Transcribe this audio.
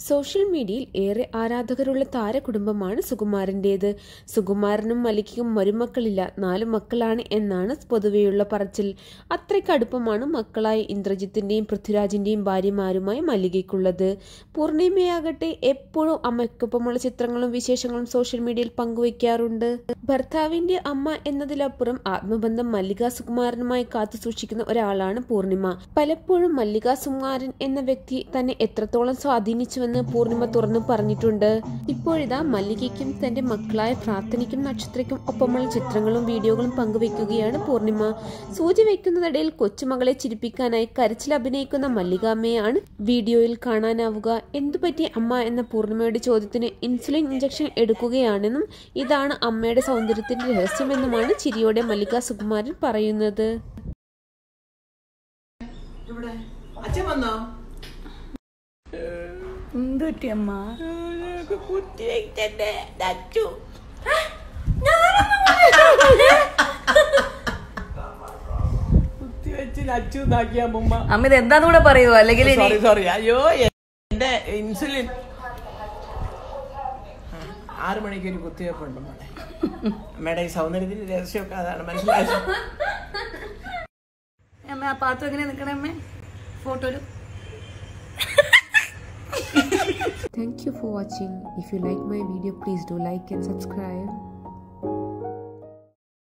Social മീഡിയയിൽ ഏറെ ആരാധകരുള്ള താരകുടുംബമാണ് സുകുമാരൻ്റേത് സുകുമാരനും മലിക്കും മരുമക്കളില്ല നാലു മക്കളാണ് എന്നാണ് പൊതുവെയുള്ള പറച്ചിൽ അത്രയ്ക്ക് അടുപ്പമാണ് മക്കളായ ഇന്ദ്രജിത്തിന്റെയും പൃഥ്വിരാജിന്റെയും ഭാര്യമാരുമായി മല്ലികയ്ക്കുള്ളത് പൂർണിമയാകട്ടെ എപ്പോഴും അമ്മയ്ക്കൊപ്പമുള്ള ചിത്രങ്ങളും വിശേഷങ്ങളും സോഷ്യൽ മീഡിയയിൽ പങ്കുവയ്ക്കാറുണ്ട് ഭർത്താവിന്റെ അമ്മ എന്നതിലപ്പുറം ആത്മബന്ധം മല്ലിക സുകുമാരനുമായി കാത്തു സൂക്ഷിക്കുന്ന ഒരാളാണ് പൂർണിമ പലപ്പോഴും മല്ലിക സുകുമാരൻ എന്ന വ്യക്തി തന്നെ എത്രത്തോളം സ്വാധീനിച്ചുവെന്ന് പൂർണിമ തുറന്നു പറഞ്ഞിട്ടുണ്ട് ഇപ്പോഴിതാ മല്ലികയ്ക്കും തന്റെ മക്കളായ പ്രാർത്ഥനയ്ക്കും നക്ഷത്രയ്ക്കും ഒപ്പമുള്ള ചിത്രങ്ങളും വീഡിയോകളും പങ്കുവെക്കുകയാണ് പൂർണിമ സൂചി വെക്കുന്നതിടയിൽ കൊച്ചുമകളെ ചിരിപ്പിക്കാനായി കരച്ചിൽ അഭിനയിക്കുന്ന മല്ലികാമ്മയാണ് വീഡിയോയിൽ കാണാനാവുക എന്തുപറ്റി അമ്മ എന്ന പൂർണിമയുടെ ചോദ്യത്തിന് ഇൻസുലിൻ ഇഞ്ചക്ഷൻ എടുക്കുകയാണെന്നും ഇതാണ് അമ്മയുടെ സൗന്ദര്യത്തിന്റെ രഹസ്യമെന്നുമാണ് ചിരിയോടെ മല്ലിക സുകുമാരൻ പറയുന്നത് ഇവിടെ അച്ഛൻ വന്നോ എന്തുപറ്റി അമ്മ കുത്തി വെച്ചെന്റെ അച്ചു കുത്തി വെച്ച് അച്ചു ഇതാക്കി അമ്മൂമ്മ അമ്മ ഇത് എന്താന്ന് കൂടെ പറയുവോ അല്ലെങ്കിൽ ഇനി സോറി സോറി അയ്യോ എന്റെ ഇൻസുലിൻ ആ, ആറ് മണിക്ക് ഒരു കുത്തിവെപ്പുണ്ട് മോളെ അമ്മയുടെ ഈ സൗന്ദര്യത്തിന്റെ രഹസ്യമൊക്കെ അതാണ് മനസ്സിലായത് അമ്മ ആ പാത്രം എങ്ങനെ നിക്കണേ അമ്മ ഫോട്ടോയില് Thank you for watching. If you like my video, please do like and subscribe.